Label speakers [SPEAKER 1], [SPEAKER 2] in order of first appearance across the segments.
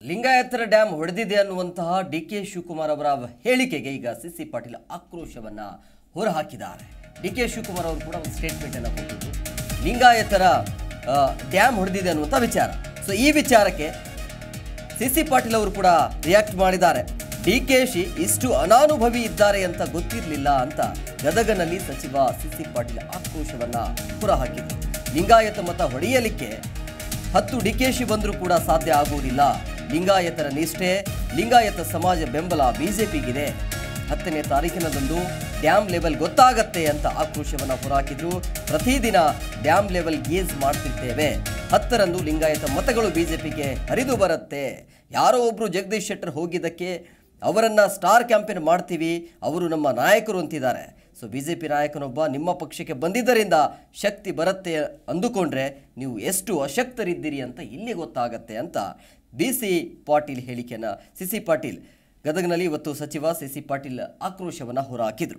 [SPEAKER 1] ಲಿಂಗಾಯತರ dam ಹೊಡೆದಿದೆ ಅನ್ನುವಂತಹ D K Shivakumar ಅವರ ಹೇಳಿಕೆಗೆ ಈಗ ಸಿ ಸಿ ಪಾಟೀಲ್ ಆಕ್ರೋಶವನ್ನ ಹೊರಹಾಕಿದ್ದಾರೆ ಡಿ ಕೆ ಶಿವಕುಮಾರ್ ಅವರು ಕೂಡ ಒಂದು ಸ್ಟೇಟ್ಮೆಂಟ್ ಅನ್ನು ಕೊಟ್ಟಿದ್ದು ಲಿಂಗಾಯತರ ಆ, ಡ್ಯಾಮ್ ಹೊಡೆದಿದೆ ಅನ್ನುವಂಥ ವಿಚಾರ ಸೊ ಈ ವಿಚಾರಕ್ಕೆ ಸಿ ಸಿ ಪಾಟೀಲ್ ಅವರು ಕೂಡ ರಿಯಾಕ್ಟ್ ಮಾಡಿದ್ದಾರೆ ಡಿ ಕೆ ಶಿ ಇಷ್ಟು ಅನಾನುಭವಿ ಇದ್ದಾರೆ ಅಂತ ಗೊತ್ತಿರಲಿಲ್ಲ ಅಂತ ಗದಗನಲ್ಲಿ ಸಚಿವ ಸಿ ಸಿ ಪಾಟೀಲ್ ಆಕ್ರೋಶವನ್ನ ಹೊರಹಾಕಿದ್ರು ಲಿಂಗಾಯತ ಮತ ಹೊಡೆಯಲಿಕ್ಕೆ ಹತ್ತು ಡಿ ಕೆ ಶಿ ಬಂದರೂ ಕೂಡ ಸಾಧ್ಯ ಆಗುವುದಿಲ್ಲ ಲಿಂಗಾಯತರ ನಿಷ್ಠೆ ಲಿಂಗಾಯತ ಸಮಾಜ ಬೆಂಬಲ ಬಿಜೆಪಿಗಿದೆ ಹತ್ತನೇ ತಾರೀಕಿನದಂದು ಡ್ಯಾಮ್ ಲೆವೆಲ್ ಗೊತ್ತಾಗತ್ತೆ ಅಂತ ಆಕ್ರೋಶವನ್ನ ಹೊರಹಾಕಿದ್ರು ಪ್ರತಿದಿನ ಡ್ಯಾಮ್ ಲೆವೆಲ್ ಗೇಜ್ ಮಾಡ್ತಿರ್ತೇವೆ ಹತ್ತರಂದು ಲಿಂಗಾಯತ ಮತಗಳು ಬಿಜೆಪಿಗೆ ಹರಿದು ಬರುತ್ತೆ ಯಾರೋ ಒಬ್ರು ಜಗದೀಶ್ ಶೆಟ್ಟರ್ ಹೋಗಿದ್ದಕ್ಕೆ ಅವರನ್ನ ಸ್ಟಾರ್ ಕ್ಯಾಂಪೇನ್ ಮಾಡ್ತೀವಿ ಅವರು ನಮ್ಮ ನಾಯಕರು ಅಂತಿದ್ದಾರೆ ಸೊ ಬಿ ಜೆ ಪಿ ನಾಯಕನೊಬ್ಬ ನಿಮ್ಮ ಪಕ್ಷಕ್ಕೆ ಬಂದಿದ್ದರಿಂದ ಶಕ್ತಿ ಬರುತ್ತೆ ಅಂದುಕೊಂಡ್ರೆ ನೀವು ಎಷ್ಟು ಅಶಕ್ತರಿದ್ದೀರಿ ಅಂತ ಇಲ್ಲಿ ಗೊತ್ತಾಗತ್ತೆ ಅಂತ ಬಿ ಸಿ ಪಾಟೀಲ್ ಹೇಳಿಕೆಯನ್ನು ಸಿ ಸಿ ಪಾಟೀಲ್ ಗದಗನಲ್ಲಿ ಇವತ್ತು ಸಚಿವ ಸಿ ಸಿ ಪಾಟೀಲ್ ಆಕ್ರೋಶವನ್ನು ಹೊರಹಾಕಿದರು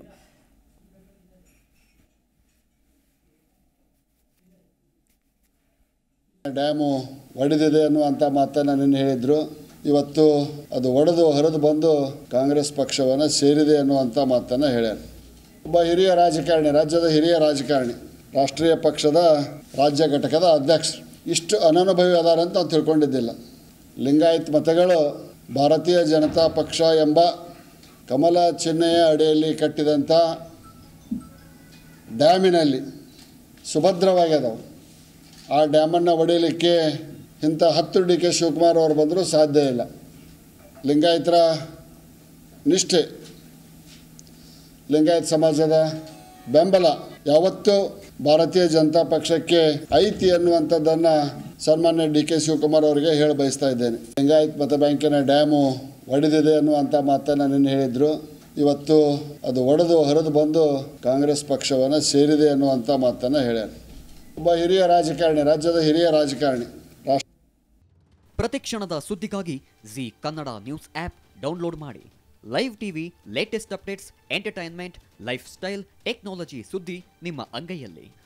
[SPEAKER 2] ಡ್ಯಾಮು ಒಡೆದಿದೆ ಅನ್ನುವಂಥ ಮಾತನ್ನು ನಿನ್ನೆ ಹೇಳಿದರು ಇವತ್ತು ಅದು ಒಡೆದು ಹರಿದು ಬಂದು ಕಾಂಗ್ರೆಸ್ ಪಕ್ಷವನ್ನು ಸೇರಿದೆ ಅನ್ನುವಂಥ ಮಾತನ್ನು ಹೇಳ್ಯಾರ ಒಬ್ಬ ಹಿರಿಯ ರಾಜಕಾರಣಿ ರಾಜ್ಯದ ಹಿರಿಯ ರಾಜಕಾರಣಿ ರಾಷ್ಟ್ರೀಯ ಪಕ್ಷದ ರಾಜ್ಯ ಘಟಕದ ಅಧ್ಯಕ್ಷರು ಇಷ್ಟು ಅನನುಭವಿ ಅದಾರ ಅಂತ ನಾವು ತಿಳ್ಕೊಂಡಿದ್ದಿಲ್ಲ ಲಿಂಗಾಯತ್ ಮತಗಳು ಭಾರತೀಯ ಜನತಾ ಪಕ್ಷ ಎಂಬ ಕಮಲ ಚಿಹ್ನೆಯ ಅಡಿಯಲ್ಲಿ ಕಟ್ಟಿದಂಥ ಡ್ಯಾಮಿನಲ್ಲಿ ಸುಭದ್ರವಾಗ್ಯದವು ಆ ಡ್ಯಾಮನ್ನು ಒಡೆಯಲಿಕ್ಕೆ ಇಂಥ ಹತ್ತು ಡಿ ಕೆ ಶಿವಕುಮಾರ್ ಅವರು ಬಂದರೂ ಸಾಧ್ಯ ಇಲ್ಲ ಲಿಂಗಾಯತರ ನಿಷ್ಠೆ ಲಿಂಗಾಯತ ಸಮಾಜದ ಬೆಂಬಲ ಯಾವತ್ತೂ ಭಾರತೀಯ ಜನತಾ ಪಕ್ಷಕ್ಕೆ ಐತಿ ಅನ್ನುವಂಥದ್ದನ್ನು ಸನ್ಮಾನ್ಯ ಡಿ ಕೆ ಶಿವಕುಮಾರ್ ಅವರಿಗೆ ಹೇಳಿ ಬಯಸ್ತಾ ಇದ್ದೇನೆ ಲಿಂಗಾಯತ್ ಮತ ಬ್ಯಾಂಕಿನ ಡ್ಯಾಮು ಒಡೆದಿದೆ ಅನ್ನುವಂಥ ಮಾತನ್ನು ನಿನ್ನೆ ಹೇಳಿದರು ಇವತ್ತು ಅದು ಒಡೆದು ಹರಿದು ಬಂದು ಕಾಂಗ್ರೆಸ್ ಪಕ್ಷವನ್ನು ಸೇರಿದೆ ಅನ್ನುವಂಥ ಮಾತನ್ನು ಹೇಳ್ಯಾರ ಒಬ್ಬ ಹಿರಿಯ ರಾಜಕಾರಣಿ ರಾಜ್ಯದ ಹಿರಿಯ ರಾಜಕಾರಣಿ ರಾಷ್ಟ್ರ
[SPEAKER 3] ಪ್ರತಿಕ್ಷಣದ ಸುದ್ದಿಗಾಗಿ Zee Kannada news app download ಮಾಡಿ live TV latest updates entertainment lifestyle technology ಸುದ್ದಿ ನಿಮ್ಮ ಅಂಗೈಯಲ್ಲಿ